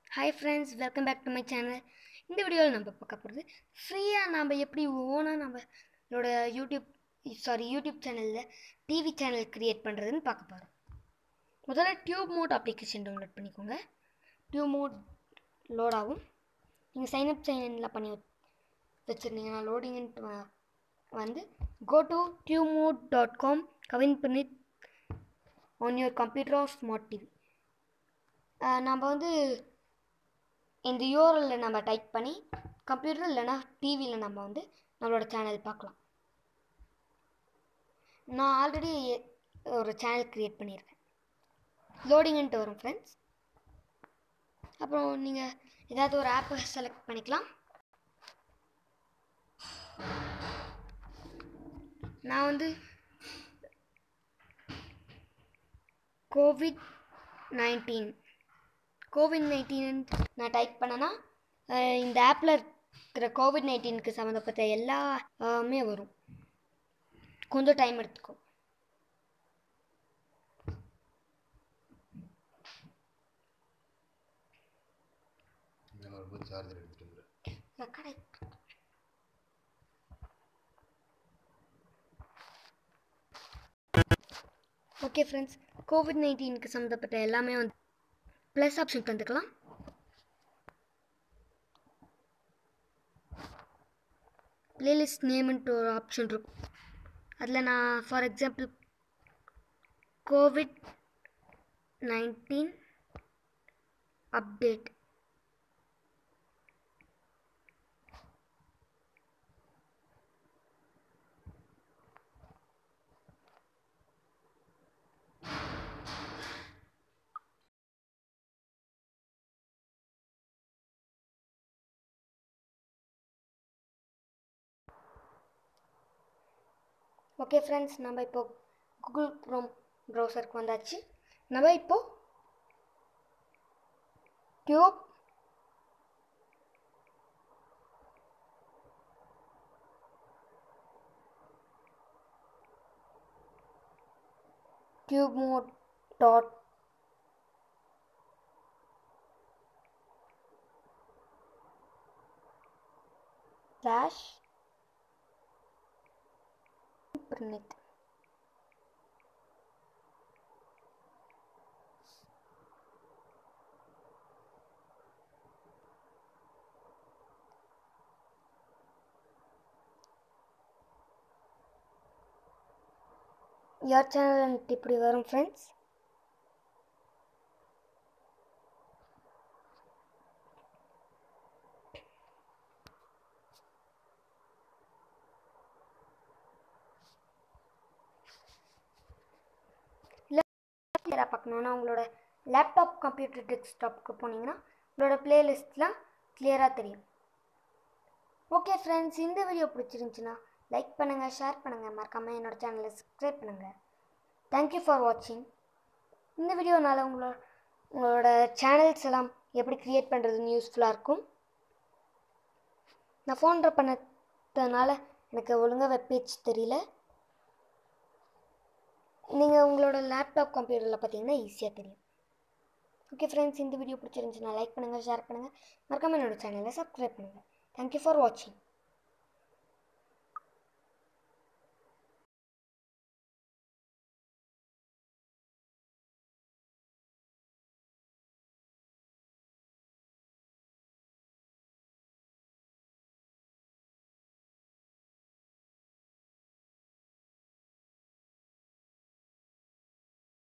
hi friends welcome back to my channel இந்த வீடியோவில் நம்ம பார்க்க போகிறது ஃப்ரீயாக நம்ம எப்படி ஓனாக நம்மளோட யூடியூப் சாரி யூடியூப் சேனலில் டிவி சேனல் க்ரியேட் பண்ணுறதுன்னு பார்க்க போகிறோம் முதல்ல டியூப் மோட் அப்ளிகேஷன் டவுன்லோட் பண்ணிக்கோங்க டியூப் மோட் லோட் ஆகும் நீங்கள் சைன்அப் சைன்இன்லாம் பண்ணி வச்சுருந்தீங்கன்னா லோடிங்ன்ட்டு வந்து go to tube mode dot com கவின் பண்ணி on your computer or smart TV நம்ம வந்து இந்த யூஆர்எல்ல நம்ம டைப் பண்ணி கம்ப்யூட்டர் இல்லைனா டிவியில் நம்ம வந்து நம்மளோட சேனல் பார்க்கலாம் நான் ஆல்ரெடி ஒரு சேனல் க்ரியேட் பண்ணியிருக்கேன் லோடிங்ன்ட்டு வரும் ஃப்ரெண்ட்ஸ் அப்புறம் நீங்கள் ஏதாவது ஒரு ஆப்பை செலக்ட் பண்ணிக்கலாம் நான் வந்து கோவிட் நைன்டீன் கோவிட் நைன்டீன் நான் டைப் பண்ணேன்னா இந்த ஆப்பில் இருக்கிற கோவிட் நைன்டீனுக்கு சம்மந்தப்பட்ட எல்லாமே வரும் கொஞ்சம் டைம் எடுத்துக்கும் மேலே வரும்போது சார்ஜர் எடுத்துகிட்டு வந்துடுறேன் ரெக்கார்ட் ஓகே ஃப்ரெண்ட்ஸ் கோவிட் நைன்டீனுக்கு சம்மந்தப்பட்ட எல்லாமே வந்து ப்ளஸ் ஆப்ஷன் தந்துக்கலாம் பிளேலிஸ்ட் நேம்ன்ட்டு ஒரு ஆப்ஷன் இருக்கும் அதில் நான் for example COVID nineteen update okay friends நம்ம இப்போ கூகுள் க்ரோம் ப்ரௌசருக்கு வந்தாச்சு நம்ம இப்போ tube tube mode dot slash பிரினித் யார் சேனல் இப்படி வரும் ஃப்ரெண்ட்ஸ் கிளியராக பார்க்கணுன்னா உங்களோட லேப்டாப் கம்ப்யூட்டர் டெஸ்க்டாப்க்கு போனீங்கன்னா உங்களோட பிளேலிஸ்ட்லாம் கிளியராக தெரியும் ஓகே ஃப்ரெண்ட்ஸ் இந்த வீடியோ பிடிச்சிருந்துச்சின்னா லைக் பண்ணுங்கள் ஷேர் பண்ணுங்கள் மறக்காமல் என்னோட சேனலை சப்ஸ்கிரைப் பண்ணுங்கள் தேங்க்யூ ஃபார் வாட்சிங் இந்த வீடியோனால் உங்களோட உங்களோட சேனல்ஸ் எல்லாம் எப்படி க்ரியேட் பண்ணுறதுன்னு யூஸ்ஃபுல்லாக இருக்கும் நான் ஃபோனில் பண்ணதுனால எனக்கு ஒழுங்காக வெப்பேஜ் தெரியல நீங்கள் உங்களோட லேப்டாப் கம்ப்யூட்டரில் பார்த்தீங்கன்னா ஈஸியாக தெரியும் ஓகே ஃப்ரெண்ட்ஸ் இந்த வீடியோ பிடிச்சிருந்துச்சுன்னா லைக் பண்ணுங்கள் ஷேர் பண்ணுங்கள் மறக்காமல் என்னோட சேனலை சப்ஸ்கிரைப் பண்ணுங்கள் தேங்க்யூ ஃபார் வாட்சிங்